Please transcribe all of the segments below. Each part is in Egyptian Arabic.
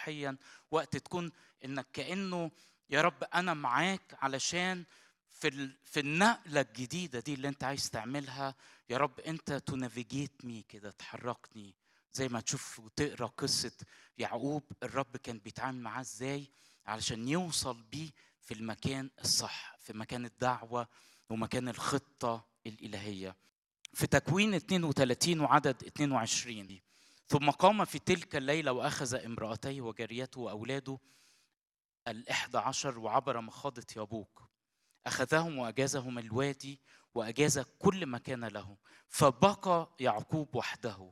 روحيا وقت تكون انك كانه يا رب انا معاك علشان في ال... في النقله الجديده دي اللي انت عايز تعملها يا رب انت تنافيجيت مي كده تحركني زي ما تشوف وتقرا قصه يعقوب الرب كان بيتعامل معاه ازاي علشان يوصل بيه في المكان الصح في مكان الدعوه ومكان الخطه الالهيه في تكوين 32 وعدد 22 ثم قام في تلك الليلة وأخذ امرأتيه وجاريته وأولاده الإحدى عشر وعبر مخاضة يابوك أخذهم وأجازهم الوادي وأجاز كل ما كان له فبقى يعقوب وحده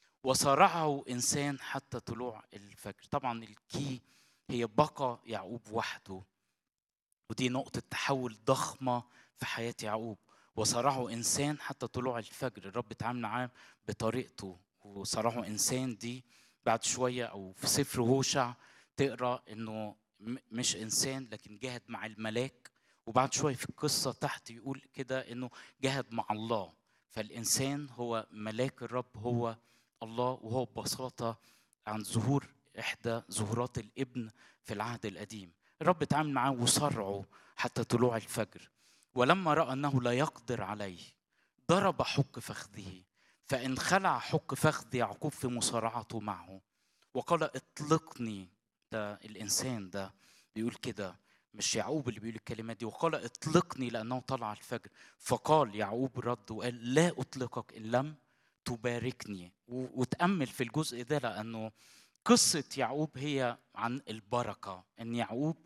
وصارعه إنسان حتى طلوع الفجر طبعا الكي هي بقى يعقوب وحده ودي نقطة تحول ضخمة في حياة يعقوب وصارعه إنسان حتى طلوع الفجر الرب اتعامل معاه بطريقته وصارعه إنسان دي بعد شوية أو في سفر هوشع تقرأ إنه مش إنسان لكن جاهد مع الملاك وبعد شوية في القصة تحت يقول كده إنه جاهد مع الله فالإنسان هو ملاك الرب هو الله وهو ببساطة عن ظهور إحدى ظهورات الابن في العهد القديم الرب اتعامل معاه وصرعه حتى طلوع الفجر ولما راى انه لا يقدر عليه ضرب حك فخذه فانخلع حك فخذ يعقوب في مصارعته معه وقال اطلقني ده الانسان ده بيقول كده مش يعقوب اللي بيقول الكلمات دي وقال اطلقني لانه طلع الفجر فقال يعقوب رد وقال لا اطلقك ان لم تباركني وتامل في الجزء ده لانه قصه يعقوب هي عن البركه ان يعقوب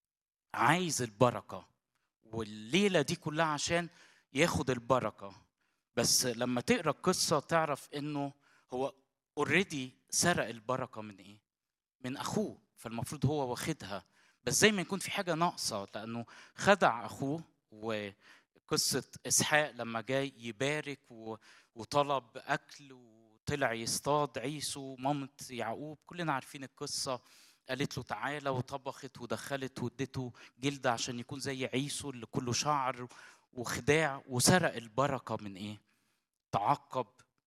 عايز البركه والليله دي كلها عشان ياخد البركه بس لما تقرا القصه تعرف انه هو اوريدي سرق البركه من ايه من اخوه فالمفروض هو واخدها بس زي ما يكون في حاجه ناقصه لانه خدع اخوه وقصه اسحاق لما جاي يبارك وطلب اكل وطلع يصطاد عيسو مامة يعقوب كلنا عارفين القصه قالت له تعالى وطبخت ودخلت وادته جلد عشان يكون زي عيسو اللي كله شعر وخداع وسرق البركه من ايه؟ تعقب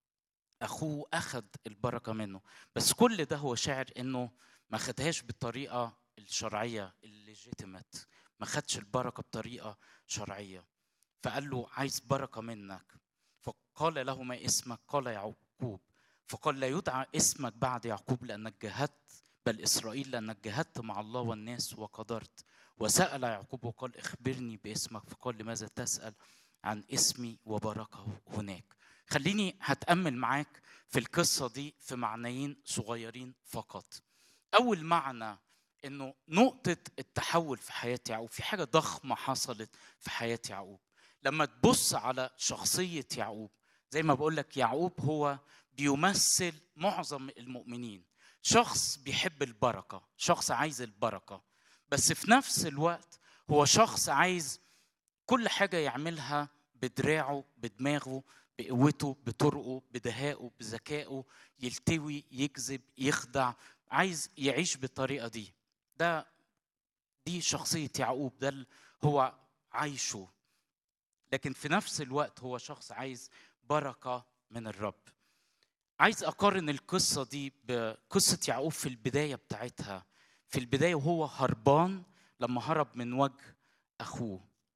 اخوه اخذ البركه منه بس كل ده هو شاعر انه ما خدهاش بالطريقه الشرعيه الليجيتيمت ما خدش البركه بطريقه شرعيه فقال له عايز بركه منك فقال له ما اسمك قال يعقوب فقال لا يدعى اسمك بعد يعقوب لانك جهدت بل إسرائيل لأنك جهدت مع الله والناس وقدرت وسأل يعقوب وقال اخبرني باسمك فقال لماذا تسأل عن اسمي وباركه هناك خليني هتأمل معاك في القصة دي في معنيين صغيرين فقط أول معنى إنه نقطة التحول في حياة يعقوب في حاجة ضخمة حصلت في حياة يعقوب لما تبص على شخصية يعقوب زي ما بقول لك يعقوب هو بيمثل معظم المؤمنين شخص بيحب البركه شخص عايز البركه بس في نفس الوقت هو شخص عايز كل حاجه يعملها بدراعه بدماغه بقوته بطرقه بدهائه بذكائه يلتوي يكذب يخدع عايز يعيش بالطريقه دي ده دي شخصيه يعقوب ده اللي هو عايشه لكن في نفس الوقت هو شخص عايز بركه من الرب عايز اقارن القصه دي بقصه يعقوب في البدايه بتاعتها في البدايه وهو هربان لما هرب من وجه اخوه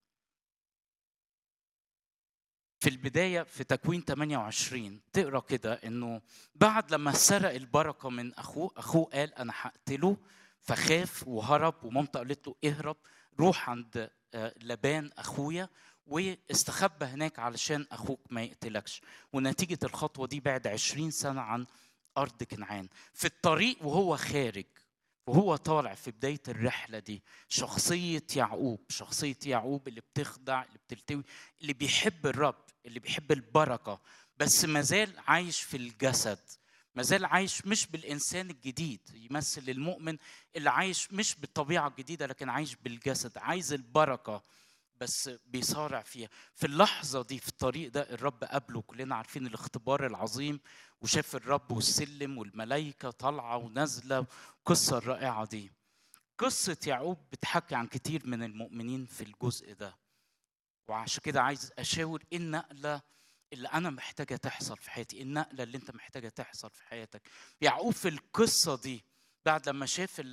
في البدايه في تكوين 28 تقرا كده انه بعد لما سرق البركه من اخوه اخوه قال انا هقتله فخاف وهرب ومامته قالت له اهرب روح عند لبان اخويا واستخبى هناك علشان اخوك ما يقتلكش ونتيجه الخطوه دي بعد عشرين سنه عن ارض كنعان في الطريق وهو خارج وهو طالع في بدايه الرحله دي شخصيه يعقوب شخصيه يعقوب اللي بتخدع اللي بتلتوي اللي بيحب الرب اللي بيحب البركه بس مازال عايش في الجسد مازال عايش مش بالانسان الجديد يمثل المؤمن اللي عايش مش بالطبيعه الجديده لكن عايش بالجسد عايز البركه بس بيصارع فيها في اللحظة دي في الطريق ده الرب قابله كلنا عارفين الاختبار العظيم وشاف الرب والسلم والملائكة طالعة ونازلة القصة الرائعة دي قصة يعقوب بتحكي عن كتير من المؤمنين في الجزء ده وعشان كده عايز أشاور إيه النقلة اللي أنا محتاجة تحصل في حياتي إيه النقلة اللي أنت محتاجة تحصل في حياتك يعقوب في القصة دي بعد لما شاف